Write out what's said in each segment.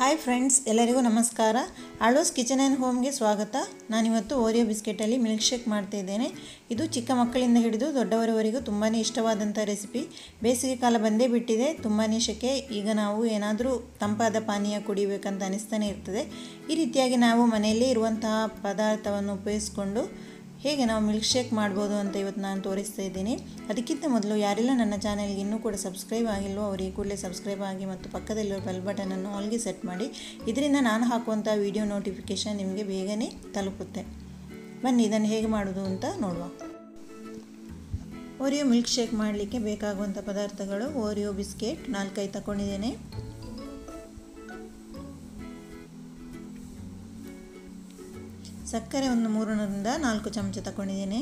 hi friends ಎಲ್ಲರಿಗೂ ನಮಸ್ಕಾರ Alva's kitchen and ಹೋಮ್ಗೆ ಸ್ವಾಗತ ನಾನಿವತ್ತು ಓರಿಯೋ ಬಿಸ್ಕೆಟಲ್ಲಿ ಮಿಲ್ಕ್ ಶೇಕ್ ಮಾಡ್ತಾ ಇದ್ದೇನೆ ಇದು ಚಿಕ್ಕ ಮಕ್ಕಳಿಂದ ಹಿಡಿದು ದೊಡ್ಡವರವರೆಗೂ ತುಂಬಾ ಇಷ್ಟವಾದಂಥ ರೆಸಿಪಿ ಬೇಸಿಗೆ ಕಾಲ ಬಂದೇ ಬಿಟ್ಟಿದೆ ತುಂಬಾ ಶೆಕೆ ಈಗ ನಾವು ಏನಾದರೂ ತಂಪಾದ ಪಾನೀಯ ಕುಡಿಬೇಕಂತ ಅನಿಸ್ತಾನೆ ಇರ್ತದೆ ಈ ರೀತಿಯಾಗಿ ನಾವು ಮನೆಯಲ್ಲೇ ಇರುವಂತಹ ಪದಾರ್ಥವನ್ನು ಉಪಯೋಗಿಸ್ಕೊಂಡು ಹೇಗೆ ನಾವು ಮಿಲ್ಕ್ ಶೇಕ್ ಮಾಡ್ಬೋದು ಅಂತ ಇವತ್ತು ನಾನು ತೋರಿಸ್ತಾ ಇದ್ದೀನಿ ಅದಕ್ಕಿಂತ ಮೊದಲು ಯಾರೆಲ್ಲ ನನ್ನ ಚಾನೆಲ್ಗೆ ಇನ್ನೂ ಕೂಡ ಸಬ್ಸ್ಕ್ರೈಬ್ ಆಗಿಲ್ವೋ ಅವರಿಗೆ ಕೂಡಲೇ ಸಬ್ಸ್ಕ್ರೈಬ್ ಆಗಿ ಮತ್ತು ಪಕ್ಕದಲ್ಲಿರೋ ಬೆಲ್ ಬಟನನ್ನು ಆಲ್ಗೆ ಸೆಟ್ ಮಾಡಿ ಇದರಿಂದ ನಾನು ಹಾಕುವಂಥ ವಿಡಿಯೋ ನೋಟಿಫಿಕೇಷನ್ ನಿಮಗೆ ಬೇಗನೆ ತಲುಪುತ್ತೆ ಬನ್ನಿ ಇದನ್ನು ಹೇಗೆ ಮಾಡೋದು ಅಂತ ನೋಡುವ ಓರಿಯೋ ಮಿಲ್ಕ್ ಶೇಕ್ ಮಾಡಲಿಕ್ಕೆ ಬೇಕಾಗುವಂಥ ಪದಾರ್ಥಗಳು ಓರಿಯೋ ಬಿಸ್ಕೆಟ್ ನಾಲ್ಕೈದು ತಗೊಂಡಿದ್ದೇನೆ ಸಕ್ಕರೆ ಒಂದು ಮೂರರಿಂದ ನಾಲ್ಕು ಚಮಚ ತಗೊಂಡಿದ್ದೇನೆ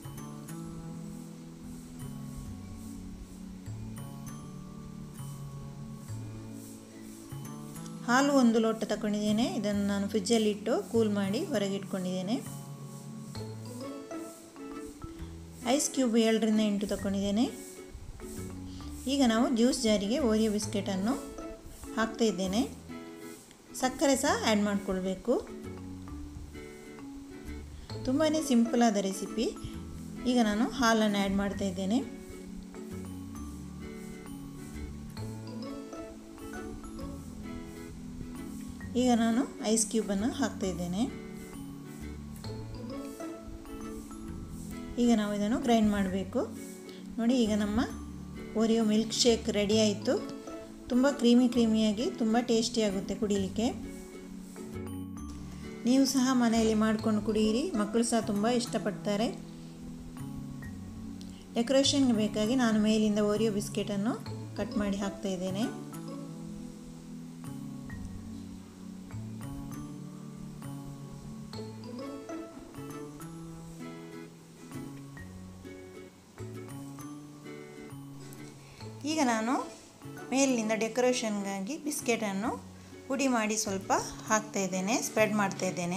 ಹಾಲು ಒಂದು ಲೋಟ ತಗೊಂಡಿದ್ದೇನೆ ಇದನ್ನು ನಾನು ಫ್ರಿಜ್ಜಲ್ಲಿ ಇಟ್ಟು ಕೂಲ್ ಮಾಡಿ ಹೊರಗೆ ಇಟ್ಕೊಂಡಿದ್ದೇನೆ ಐಸ್ ಕ್ಯೂಬ್ ಏಳರಿಂದ ಎಂಟು ತಗೊಂಡಿದ್ದೇನೆ ಈಗ ನಾವು ಜ್ಯೂಸ್ ಜಾರಿಗೆ ಓರಿಯೋ ಬಿಸ್ಕೆಟನ್ನು ಹಾಕ್ತಾ ಇದ್ದೇನೆ ಸಕ್ಕರೆ ಸಹ ಆ್ಯಡ್ ಮಾಡಿಕೊಳ್ಬೇಕು ತುಂಬಾ ಸಿಂಪಲಾದ ರೆಸಿಪಿ ಈಗ ನಾನು ಹಾಲನ್ನು ಆ್ಯಡ್ ಮಾಡ್ತಾ ಇದ್ದೇನೆ ಈಗ ನಾನು ಐಸ್ ಕ್ಯೂಬನ್ನು ಹಾಕ್ತಾ ಇದ್ದೇನೆ ಈಗ ನಾವು ಇದನ್ನು ಗ್ರೈಂಡ್ ಮಾಡಬೇಕು ನೋಡಿ ಈಗ ನಮ್ಮ ಓರಿಯೋ ಮಿಲ್ಕ್ ಶೇಕ್ ರೆಡಿ ಆಯಿತು ತುಂಬ ಕ್ರೀಮಿ ಕ್ರೀಮಿಯಾಗಿ ತುಂಬ ಟೇಸ್ಟಿಯಾಗುತ್ತೆ ಕುಡಿಲಿಕ್ಕೆ ನೀವು ಸಹ ಮನೆಯಲ್ಲಿ ಮಾಡಿಕೊಂಡು ಕುಡಿಯಿರಿ ಮಕ್ಕಳು ಸಹ ತುಂಬ ಇಷ್ಟಪಡ್ತಾರೆ ಡೆಕೋರೇಷನ್ಗೆ ಬೇಕಾಗಿ ನಾನು ಮೇಲಿಂದ ಓರಿಯೋ ಬಿಸ್ಕೆಟನ್ನು ಕಟ್ ಮಾಡಿ ಹಾಕ್ತಾ ಇದ್ದೇನೆ ಈಗ ನಾನು ಮೇಲಿನಿಂದ ಡೆಕೋರೇಷನ್ಗಾಗಿ ಬಿಸ್ಕೆಟನ್ನು ಪುಡಿ ಮಾಡಿ ಸ್ವಲ್ಪ ಹಾಕ್ತಾ ಇದ್ದೇನೆ ಸ್ಪ್ರೆಡ್ ಮಾಡ್ತಾ ಇದ್ದೇನೆ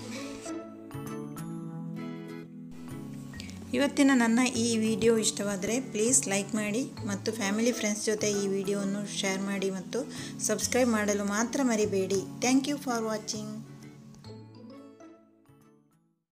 ಇವತ್ತಿನ ನನ್ನ ಈ ವಿಡಿಯೋ ಇಷ್ಟವಾದರೆ ಪ್ಲೀಸ್ ಲೈಕ್ ಮಾಡಿ ಮತ್ತು ಫ್ಯಾಮಿಲಿ ಫ್ರೆಂಡ್ಸ್ ಜೊತೆ ಈ ವಿಡಿಯೋವನ್ನು ಶೇರ್ ಮಾಡಿ ಮತ್ತು ಸಬ್ಸ್ಕ್ರೈಬ್ ಮಾಡಲು ಮಾತ್ರ ಮರಿಬೇಡಿ ಥ್ಯಾಂಕ್ ಯು ಫಾರ್ ವಾಚಿಂಗ್